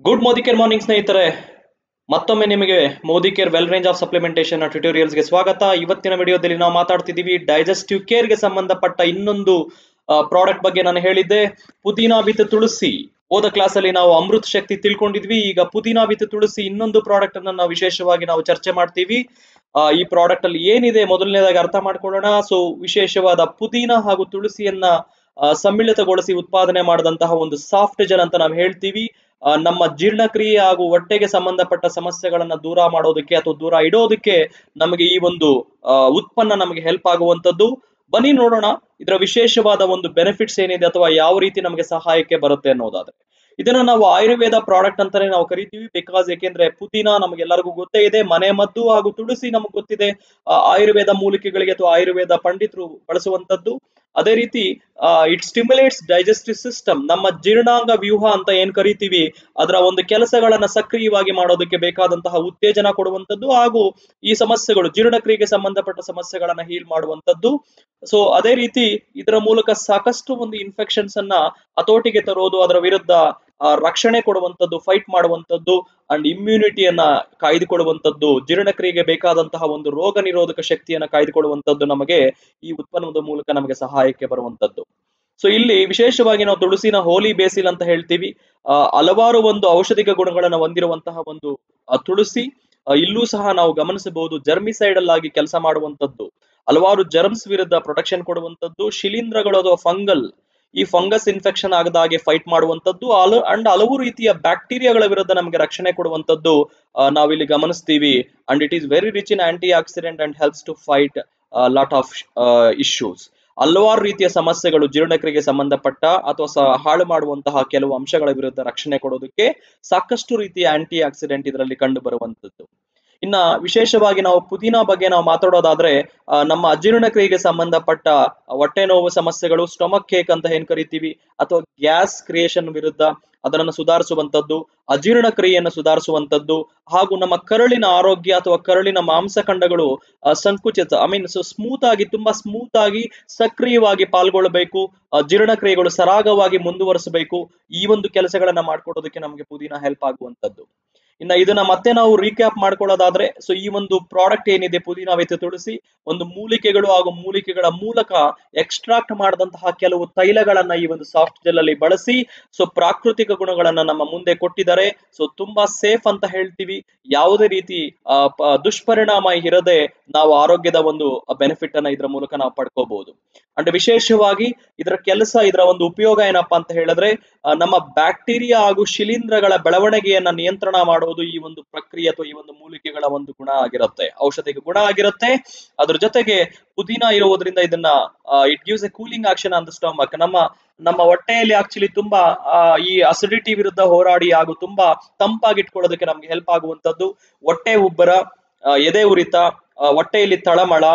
good Modi care morning ಸ್ನೇಹಿತರೆ ಮತ್ತೊಮ್ಮೆ ನಿಮಗೆ Modicare well range of supplementation ಟ್ಯುಟೋರಿಯಲ್ಸ್ಗೆ ಸ್ವಾಗತ ಇವತ್ತಿನ ವಿಡಿಯೋದಲ್ಲಿ ನಾವು ಮಾತಾಡ್ತಿದ್ದೀವಿ ಡೈಜೆಸ್ಟಿವ್ ಕೇರ್ಗೆ ಸಂಬಂಧಪಟ್ಟ ಇನ್ನೊಂದು ಪ್ರಾಡಕ್ಟ್ ಬಗ್ಗೆ ನಾನು ಹೇಳಿದ್ದೆ ಪುದೀನಾ ವಿತ್ ತುಳಸಿ ಹೋದ ಕ್ಲಾಸಲ್ಲಿ ನಾವು ಅಮೃತ್ ಶಕ್ತಿ ತಿಳ್ಕೊಂಡಿದ್ವಿ ಈಗ ಪುದೀನಾ ವಿತ್ ತುಳಸಿ ಇನ್ನೊಂದು ಪ್ರಾಡಕ್ಟ್ ಅನ್ನ ನಾವು ವಿಶೇಷವಾಗಿ ನಾವು ಚರ್ಚೆ ಮಾಡ್ತೀವಿ ಆ, ಈ ಪ್ರಾಡಕ್ಟ್ ಅಲ್ಲಿ ಏನಿದೆ ಮೊದಲನೇದಾಗಿ ಅರ್ಥ ಮಾಡ್ಕೊಳ್ಳೋಣ ಸೊ ವಿಶೇಷವಾದ ಪುದೀನ ಹಾಗೂ ತುಳಸಿಯನ್ನ ಆ, ಸಮ್ಮಿಳಿತಗೊಳಿಸಿ ಉತ್ಪಾದನೆ ಮಾಡಿದಂತಹ ಒಂದು ಸಾಫ್ಟ್ ಜೆಲ್ ಅಂತ ನಾವು ಹೇಳ್ತೀವಿ ಆ, ನಮ್ಮ ಜೀರ್ಣಕ್ರಿಯೆ ಹಾಗೂ ಹೊಟ್ಟೆಗೆ ಸಂಬಂಧಪಟ್ಟ ಸಮಸ್ಯೆಗಳನ್ನ ದೂರ ಮಾಡೋದಕ್ಕೆ ಅಥವಾ ದೂರ ಇಡೋದಕ್ಕೆ ನಮಗೆ ಈ ಒಂದು ಆ, ಉತ್ಪನ್ನ ನಮಗೆ ಹೆಲ್ಪ್ ಆಗುವಂತದ್ದು ಬನ್ನಿ ನೋಡೋಣ ಇದರ ವಿಶೇಷವಾದ ಒಂದು ಬೆನಿಫಿಟ್ಸ್ ಏನಿದೆ ಅಥವಾ ಯಾವ ರೀತಿ ನಮಗೆ ಸಹಾಯಕ್ಕೆ ಬರುತ್ತೆ ಅನ್ನೋದಾದ್ರೆ ಇದನ್ನ ನಾವು ಆಯುರ್ವೇದ ಪ್ರಾಡಕ್ಟ್ ಅಂತಾನೆ ನಾವು ಕರಿತೀವಿ ಬಿಕಾಸ್ ಯಾಕೆಂದ್ರೆ ಪುದೀನ ನಮಗೆಲ್ಲರಿಗೂ ಗೊತ್ತೇ ಇದೆ ಮನೆ ಮದ್ದು ಹಾಗೂ ತುಳಸಿ ನಮಗೆ ಗೊತ್ತಿದೆ ಆ, ಆಯುರ್ವೇದ ಮೂಲಿಕೆಗಳಿಗೆ ಅಥವಾ ಆಯುರ್ವೇದ ಪಂಡಿತರು ಬಳಸುವಂತದ್ದು ಅದೇ ರೀತಿ ಇಟ್ ಸ್ಟಿಮ್ಯುಲೇಟ್ಸ್ ಡೈಜೆಸ್ಟಿವ್ ಸಿಸ್ಟಮ್ ನಮ್ಮ ಜೀರ್ಣಾಂಗ ವ್ಯೂಹ ಅಂತ ಏನ್ ಕರಿತೀವಿ ಅದರ ಒಂದು ಕೆಲಸಗಳನ್ನ ಸಕ್ರಿಯವಾಗಿ ಮಾಡೋದಕ್ಕೆ ಬೇಕಾದಂತಹ ಉತ್ತೇಜನ ಕೊಡುವಂತದ್ದು ಹಾಗೂ ಈ ಸಮಸ್ಯೆಗಳು ಜೀರ್ಣಕ್ರಿಯೆಗೆ ಸಂಬಂಧಪಟ್ಟ ಸಮಸ್ಯೆಗಳನ್ನ ಹೀಲ್ ಮಾಡುವಂತದ್ದು ಸೊ ಅದೇ ರೀತಿ ಇದರ ಮೂಲಕ ಸಾಕಷ್ಟು ಒಂದು ಇನ್ಫೆಕ್ಷನ್ಸ್ ಅನ್ನ ಹತೋಟಿಗೆ ತರೋದು ಅದರ ವಿರುದ್ಧ ಆ, ರಕ್ಷಣೆ ಕೊಡುವಂತದ್ದು ಫೈಟ್ ಮಾಡುವಂತದ್ದು ಅಂಡ್ ಇಮ್ಯುನಿಟಿಯನ್ನ ಕಾಯ್ದುಕೊಳ್ಳುವಂತದ್ದು ಜೀರ್ಣಕ್ರಿಯೆಗೆ ಬೇಕಾದಂತಹ ಒಂದು ರೋಗ ನಿರೋಧಕ ಶಕ್ತಿಯನ್ನ ಕಾಯ್ದುಕೊಳ್ಳುವಂತದ್ದು ನಮಗೆ ಈ ಉತ್ಪನ್ನದ ಮೂಲಕ ನಮಗೆ ಸಹಾಯಕ್ಕೆ ಬರುವಂತದ್ದು ಸೊ ಇಲ್ಲಿ ವಿಶೇಷವಾಗಿ ನಾವು ತುಳಸಿನ ಹೋಲಿ ಬೇಸಿಲ್ ಅಂತ ಹೇಳ್ತೀವಿ ಆ, ಹಲವಾರು ಒಂದು ಔಷಧಿಕ ಗುಣಗಳನ್ನು ಹೊಂದಿರುವಂತಹ ಒಂದು ಆ, ತುಳಸಿ ಆ, ಇಲ್ಲೂ ಸಹ ನಾವು ಗಮನಿಸಬಹುದು ಜರ್ಮಿಸೈಡಲ್ ಆಗಿ ಕೆಲಸ ಮಾಡುವಂತದ್ದು ಹಲವಾರು ಜರ್ಮ್ಸ್ ವಿರುದ್ಧ ಪ್ರೊಟೆಕ್ಷನ್ ಕೊಡುವಂತದ್ದು ಶಿಲೀಂಧ್ರಗಳು ಅಥವಾ ಫಂಗಲ್ ಈ ಫಂಗಸ್ ಇನ್ಫೆಕ್ಷನ್ ಆಗದ ಹಾಗೆ ಫೈಟ್ ಮಾಡುವಂತದ್ದು ಹಲ ಅಂಡ್ ಹಲವು ರೀತಿಯ ಬ್ಯಾಕ್ಟೀರಿಯಾಗಳ ವಿರುದ್ಧ ನಮಗೆ ರಕ್ಷಣೆ ಕೊಡುವಂತದ್ದು ಆ, ನಾವಿಲ್ಲಿ ಗಮನಿಸ್ತೀವಿ and it is very rich in antioxidant and helps to fight lot of issues ಹಲವಾರು ರೀತಿಯ ಸಮಸ್ಯೆಗಳು ಜೀರ್ಣಕ್ರಿಯೆಗೆ ಸಂಬಂಧಪಟ್ಟ ಅಥವಾ ಸ ಹಾಳು ಮಾಡುವಂತಹ ಕೆಲವು ಅಂಶಗಳ ವಿರುದ್ಧ ರಕ್ಷಣೆ ಕೊಡೋದಕ್ಕೆ ಸಾಕಷ್ಟು ರೀತಿಯ ಆಂಟಿ ಆಕ್ಸಿಡೆಂಟ್ ಇದರಲ್ಲಿ ಕಂಡು ಬರುವಂತದ್ದು ಇನ್ನ ವಿಶೇಷವಾಗಿ ನಾವು ಪುದೀನಾ ಬಗ್ಗೆ ನಾವು ಮಾತಾಡೋದಾದ್ರೆ ಆ, ನಮ್ಮ ಅಜೀರ್ಣಕ್ರಿಯೆಗೆ ಸಂಬಂಧಪಟ್ಟ ಹೊಟ್ಟೆ ನೋವು ಸಮಸ್ಯೆಗಳು ಸ್ಟೊಮಕ್ ಕೇಕ್ ಅಂತ ಏನ್ ಕರಿತೀವಿ ಅಥವಾ ಗ್ಯಾಸ್ ಕ್ರಿಯೇಷನ್ ವಿರುದ್ಧ ಅದನ್ನು ಸುಧಾರಿಸುವಂತದ್ದು ಅಜೀರ್ಣ ಕ್ರಿಯೆಯನ್ನು ಸುಧಾರಿಸುವಂತದ್ದು ಹಾಗೂ ನಮ್ಮ ಕರುಳಿನ ಆರೋಗ್ಯ ಅಥವಾ ಕರುಳಿನ ಮಾಂಸಖಂಡಗಳು ಆ, ಸಂಕುಚಿತ ಐ ಮೀನ್ ಸೊ ಸ್ಮೂತ್ ಆಗಿ ತುಂಬಾ ಸ್ಮೂತ್ ಆಗಿ ಸಕ್ರಿಯವಾಗಿ ಪಾಲ್ಗೊಳ್ಳಬೇಕು ಆ, ಜೀರ್ಣಕ್ರಿಯೆಗಳು ಸರಾಗವಾಗಿ ಮುಂದುವರಿಸಬೇಕು ಈ ಒಂದು ಕೆಲಸಗಳನ್ನ ಮಾಡ್ಕೊಡೋದಕ್ಕೆ ನಮಗೆ ಪುದೀನ ಹೆಲ್ಪ್ ಆಗುವಂತದ್ದು ಇನ್ನ ಇದನ್ನ ಮತ್ತೆ ನಾವು ರೀಕ್ಯಾಪ್ ಮಾಡ್ಕೊಳ್ಳೋದಾದ್ರೆ ಸೊ ಈ ಒಂದು ಪ್ರಾಡಕ್ಟ್ ಏನಿದೆ ಪುದೀನ ವಿತ್ ತುಳಸಿ ಒಂದು ಮೂಲಿಕೆಗಳು ಹಾಗೂ ಮೂಲಿಕೆಗಳ ಮೂಲಕ ಎಕ್ಸ್ಟ್ರಾಕ್ಟ್ ಮಾಡಿದಂತಹ ಕೆಲವು ತೈಲಗಳನ್ನ ಈ ಒಂದು ಸಾಫ್ಟ್ ಜೆಲ್ ಅಲ್ಲಿ ಬಳಸಿ ಸೊ ಪ್ರಾಕೃತಿಕ ಗುಣಗಳನ್ನ ನಮ್ಮ ಮುಂದೆ ಕೊಟ್ಟಿದ್ದಾರೆ ಸೊ ತುಂಬಾ ಸೇಫ್ ಅಂತ ಹೇಳ್ತೀವಿ ಯಾವುದೇ ರೀತಿ ಆ, ಪ- ದುಷ್ಪರಿಣಾಮ ಇರದೆ ನಾವು ಆರೋಗ್ಯದ ಒಂದು ಬೆನಿಫಿಟ್ ಅನ್ನ ಇದರ ಮೂಲಕ ನಾವು ಪಡ್ಕೋಬಹುದು ಅಂಡ್ ವಿಶೇಷವಾಗಿ ಇದರ ಕೆಲಸ ಇದರ ಒಂದು ಉಪಯೋಗ ಏನಪ್ಪಾ ಅಂತ ಹೇಳಿದ್ರೆ ಆ, ನಮ್ಮ ಬ್ಯಾಕ್ಟೀರಿಯಾ ಹಾಗೂ ಶಿಲೀಂಧ್ರಗಳ ಬೆಳವಣಿಗೆಯನ್ನ ನಿಯಂತ್ರಣ ಮಾಡೋದು ಈ ಒಂದು ಪ್ರಕ್ರಿಯೆ ಅಥವಾ ಈ ಒಂದು ಮೂಲಿಕೆಗಳ ಒಂದು ಗುಣ ಆಗಿರುತ್ತೆ ಔಷಧಿಗೆ ಗುಣ ಆಗಿರುತ್ತೆ ಅದ್ರ ಜೊತೆಗೆ ಪುದೀನ ಇರುವುದರಿಂದ ಇದನ್ನ it gives a cooling action on the stomach ನಮ್ಮ ನಮ್ಮ ಹೊಟ್ಟೆಯಲ್ಲಿ ಆಕ್ಚುಲಿ ತುಂಬಾ ಆ, ಈ ಅಸಿಡಿಟಿ ವಿರುದ್ಧ ಹೋರಾಡಿ ಹಾಗೂ ತುಂಬಾ ತಂಪಾಗಿ ಇಟ್ಕೊಳ್ಳೋದಕ್ಕೆ ನಮ್ಗೆ ಹೆಲ್ಪ್ ಆಗುವಂತದ್ದು ಹೊಟ್ಟೆ ಉಬ್ಬರ ಆ, ಎದೆ ಉರಿತ ಆ, ಹೊಟ್ಟೆಯಲ್ಲಿ ತಳಮಳ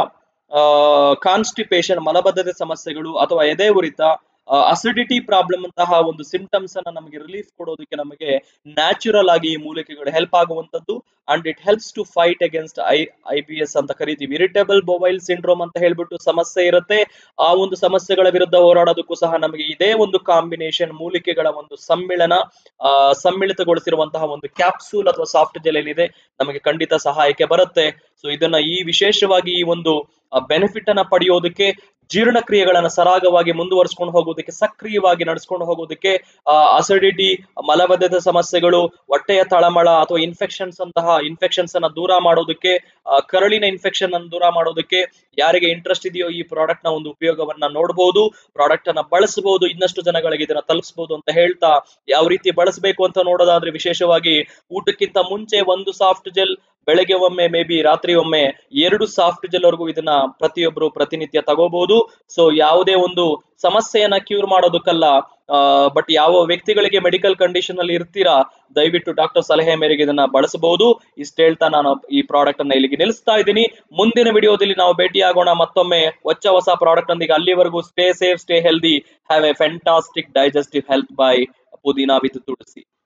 ಕಾನ್ಸ್ಟಿಪೇಷನ್ ಮಲಬದ್ಧತೆ ಸಮಸ್ಯೆಗಳು ಅಥವಾ ಎದೆ ಉರಿತ ಅಸಿಡಿಟಿ ಪ್ರಾಬ್ಲಮ್ ಅಂತಹ ಒಂದು ಸಿಂಟಮ್ಸ್ ಅನ್ನ ನಮಗೆ ರಿಲೀಫ್ ಕೊಡೋದಕ್ಕೆ ನಮಗೆ ನ್ಯಾಚುರಲ್ ಆಗಿ ಈ ಮೂಲಿಕೆಗಳು ಹೆಲ್ಪ್ ಆಗುವಂತದ್ದು and it helps to fight against I I B S ಅಂತ ಕರಿತೀವಿ ಇರಿಟೇಬಲ್ ಮೊಬೈಲ್ ಸಿಂಡ್ರೋಮ್ ಅಂತ ಹೇಳ್ಬಿಟ್ಟು ಸಮಸ್ಯೆ ಇರುತ್ತೆ ಆ ಒಂದು ಸಮಸ್ಯೆಗಳ ವಿರುದ್ಧ ಹೋರಾಡೋದಕ್ಕೂ ಸಹ ನಮಗೆ ಇದೇ ಒಂದು ಕಾಂಬಿನೇಷನ್ ಮೂಲಿಕೆಗಳ ಒಂದು ಸಮ್ಮಿಳನ ಆ, ಸಮ್ಮಿಳಿತಗೊಳಿಸಿರುವಂತಹ ಒಂದು ಕ್ಯಾಪ್ಸೂಲ್ ಅಥವಾ ಸಾಫ್ಟ್ ಜೆಲ್ ಏನಿದೆ ನಮಗೆ ಖಂಡಿತ ಸಹಾಯಕ್ಕೆ ಬರುತ್ತೆ ಸೊ ಇದನ್ನ ಈ ವಿಶೇಷವಾಗಿ ಈ ಒಂದು ಬೆನಿಫಿಟ್ ಅನ್ನ ಪಡೆಯೋದಕ್ಕೆ ಜೀರ್ಣಕ್ರಿಯೆಗಳನ್ನ ಸರಾಗವಾಗಿ ಮುಂದುವರಿಸ್ಕೊಂಡು ಹೋಗೋದಕ್ಕೆ ಸಕ್ರಿಯವಾಗಿ ನಡೆಸ್ಕೊಂಡು ಹೋಗೋದಕ್ಕೆ ಅಸಿಡಿಟಿ ಮಲಬದ್ಧತೆ ಸಮಸ್ಯೆಗಳು ಹೊಟ್ಟೆಯ ತಳಮಳ ಅಥವಾ ಇನ್ಫೆಕ್ಷನ್ಸ್ ಅಂತಹ ಇನ್ಫೆಕ್ಷನ್ಸ್ ಅನ್ನ ದೂರ ಮಾಡೋದಕ್ಕೆ ಆ, ಕರಳಿನ ಇನ್ಫೆಕ್ಷನ್ ಅನ್ನು ದೂರ ಮಾಡೋದಕ್ಕೆ ಯಾರಿಗೆ ಇಂಟ್ರೆಸ್ಟ್ ಇದೆಯೋ ಈ ಪ್ರಾಡಕ್ಟ್ ನ ಒಂದು ಉಪಯೋಗವನ್ನ ನೋಡಬಹುದು ಪ್ರಾಡಕ್ಟ್ ಅನ್ನ ಬಳಸಬಹುದು ಇನ್ನಷ್ಟು ಜನಗಳಿಗೆ ಇದನ್ನ ತಲುಪಿಸಬಹುದು ಅಂತ ಹೇಳ್ತಾ ಯಾವ ರೀತಿ ಬಳಸಬೇಕು ಅಂತ ನೋಡೋದಾದ್ರೆ ವಿಶೇಷವಾಗಿ ಊಟಕ್ಕಿಂತ ಮುಂಚೆ ಒಂದು ಸಾಫ್ಟ್ ಜೆಲ್ ಬೆಳಗ್ಗೆ ಒಮ್ಮೆ ಮೇ ಬಿ ರಾತ್ರಿ ಒಮ್ಮೆ ಎರಡು ಸಾಫ್ಟ್ ಜೆಲ್ ವರೆಗೂ ಇದನ್ನ ಪ್ರತಿಯೊಬ್ಬರು ಪ್ರತಿನಿತ್ಯ ತಗೋಬಹುದು ಸೊ ಯಾವುದೇ ಒಂದು ಸಮಸ್ಯೆಯನ್ನ ಕ್ಯೂರ್ ಮಾಡೋದಕ್ಕಲ್ಲ ಬಟ್ ಯಾವ ವ್ಯಕ್ತಿಗಳಿಗೆ ಮೆಡಿಕಲ್ ಕಂಡೀಷನ್ ಅಲ್ಲಿ ಇರ್ತೀರಾ ದಯವಿಟ್ಟು ಡಾಕ್ಟರ್ ಸಲಹೆ ಮೇರೆಗೆ ಇದನ್ನ ಬಳಸಬಹುದು ಇಷ್ಟ ಹೇಳ್ತಾ ನಾನು ಈ ಪ್ರಾಡಕ್ಟ್ ಅನ್ನ ಇಲ್ಲಿಗೆ ನಿಲ್ಲಿಸ್ತಾ ಇದ್ದೀನಿ ಮುಂದಿನ ವಿಡಿಯೋದಲ್ಲಿ ನಾವು ಭೇಟಿಯಾಗೋಣ ಮತ್ತೊಮ್ಮೆ ಹೊಚ್ಚ ಹೊಸ ಪ್ರಾಡಕ್ಟ್ ನೊಂದಿಗೆ ಅಲ್ಲಿವರೆಗೂ stay safe stay healthy have a fantastic digestive health bye pudina with Tulasi